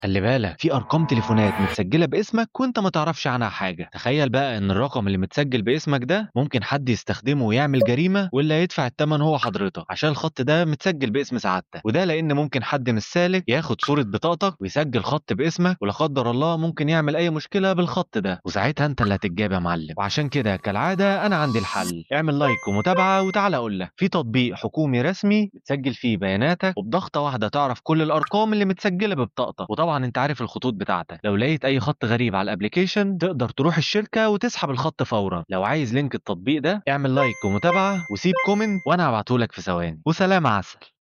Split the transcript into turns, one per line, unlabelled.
خلي بالك في ارقام تليفونات متسجله باسمك وانت ما تعرفش عنها حاجه تخيل بقى ان الرقم اللي متسجل باسمك ده ممكن حد يستخدمه ويعمل جريمه ولا يدفع الثمن هو حضرتك عشان الخط ده متسجل باسم سعادتك وده لان ممكن حد مش سالك ياخد صوره بطاقتك ويسجل خط باسمك ولا قدر الله ممكن يعمل اي مشكله بالخط ده وساعتها انت اللي هتتجاب يا معلم وعشان كده كالعاده انا عندي الحل اعمل لايك ومتابعه وتعالى اقول لك في تطبيق حكومي رسمي بتسجل فيه بياناتك وبضغطه واحده تعرف كل الارقام اللي متسجله ببطاقتك وطبعا انت عارف الخطوط بتاعتك لو لقيت اي خط غريب على الابليكيشن تقدر تروح الشركه وتسحب الخط فورا لو عايز لينك التطبيق ده اعمل لايك ومتابعه وسيب كومنت وانا هبعتهولك في ثواني وسلام عسل